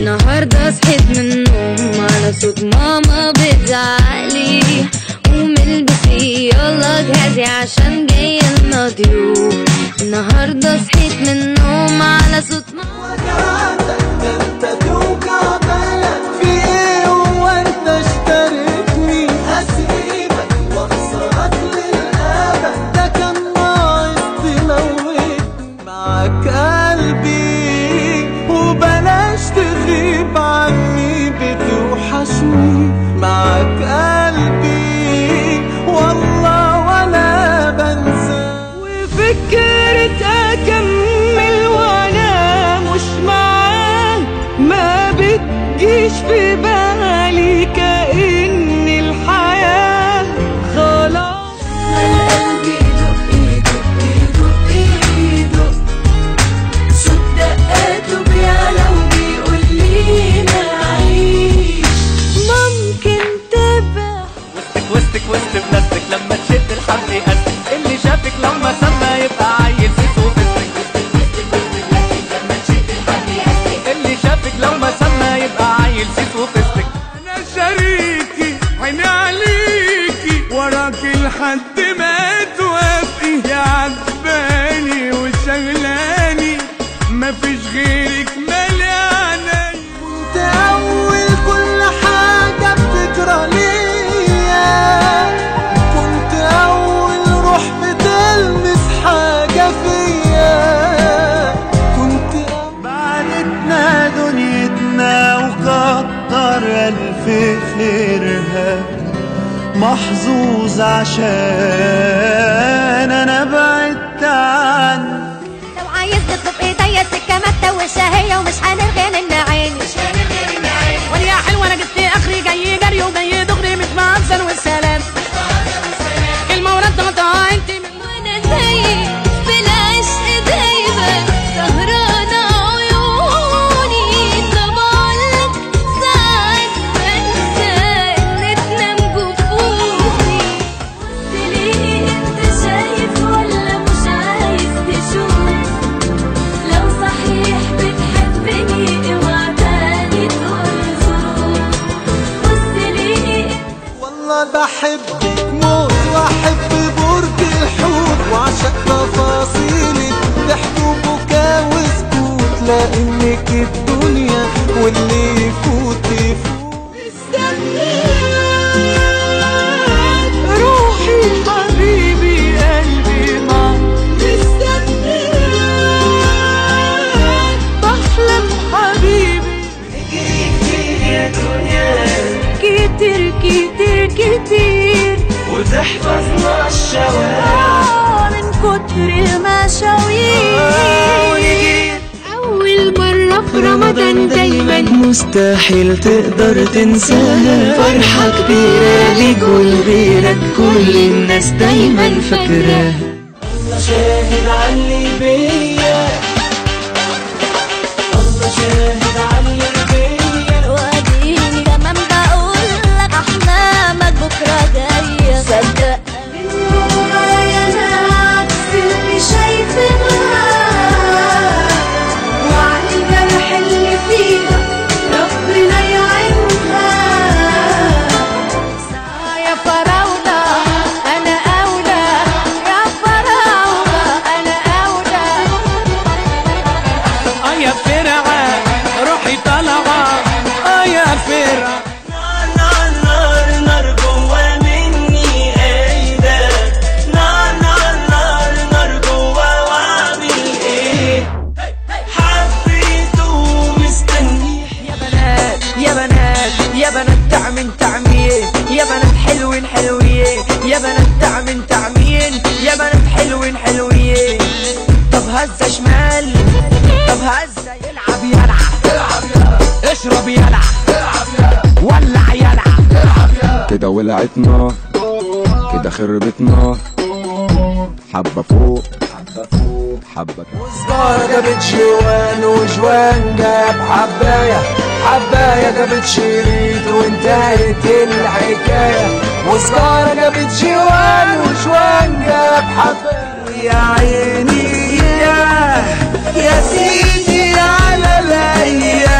النهاردة صحيت من النوم على صوت ماما بتزعلي قوم البسي يلا جهزي عشان جاي لنا ضيوف النهاردة صحيت من النوم على صوت ماما انت توجع بالك في ايه هو انت اشتريتني هسيبك واخسرك للابد ده كان ناقص تموتني معاك قلبي وبلاش تغيب عني بتوحشني معاك قلبي والله ولا بنسى وفكرة اكمل وانا مش معاه ما بتجيش في بالي كأن الحياة خلاص القلب يدق يدق يدق يدق صوت دقاته بيعلى وبيقول لينا عيش ممكن تبقى وسطك وسطك وسط بلاستيك لما تشد الحبل يقدك اللي شافك لما سما يبقى عيل زيت وفستك اللي شافك لما سما يبقى عيل زيت وفستك انا شريكي عيني عليكي وراكي لحد ما توافقي يا عجباني وشغلاني مفيش غيرك مالي عيني كنت اول كل حاجه بتجرى ليا كنت اول روح بتلمس حاجه فيا كنت بعدتنا دنيتنا وكتر الف خيرها محظوظ عشان انا بعدت عنك لو عايز تطلب ايديا السكه ما تتوهش هي ومش هنرغي من عيني مش هنرغي من عيني وانا يا حلوه انا جبت اخري جاي جري وجاي دغري مش مهزر والسلام كلمه ورد غطاها انت من وانا زيك بالعشق دايما سهرانة عيوني طبعلك ساعات بنسى ان تنام جفوني ليه انت شايف ولا مش عايز تشوف لو صحيح بتحبني اوعى تاني تقول ظروف بص ليه والله بحبك موت واحب برج الحوت وعشق تفاصيلك ضحك وبكا وسكوت لانك الدنيا واللي يفوت يفوت مستنيك روحي حبيبي قلبي معك مستنيك بحلم حبيبي كتير كتير كتير وتحفظنا الشوارع آه، من كتر ما شاوير أول مرة في رمضان دايما مستحيل تقدر تنساها فرحة كبيرة ليك ولغيرك كل الناس دايما فاكراها الله شاهد علي بيا الله شاهد علي بيا واديني كمان بقول لك احلامك بكره جايه صدق انا عكس اللي شايفينها وعن الجرح اللي فيها ربنا يعينها يا فراولة أنا أولى يا فراولة أنا أولى اه يا فرعة روحي طالعة اه يا فرعة نار نار نار جوا مني قايدة نار نار نار نار جوا واعمل ايه حبيته ومستنيه يا بنات يا بنات يا بنات تعمين تعمين يا بنات حلوين حلوين يا بنات تعمين تعمين يا بنات حلوين حلوين طب هزة شمال طب هزة يلعب يلعب العب يلعب اشرب يلعب العب يلعب ولع يلعب كده ولعت نار كده خربت نار حبة فوق حبة تحت. سجارة جابت جوان وجوان جاب حباية حباية جابت شريط وانتهت الحكاية وسجارة جابت جوان وجوان جاب حباية يا عيني يا يا سيدي على الأيام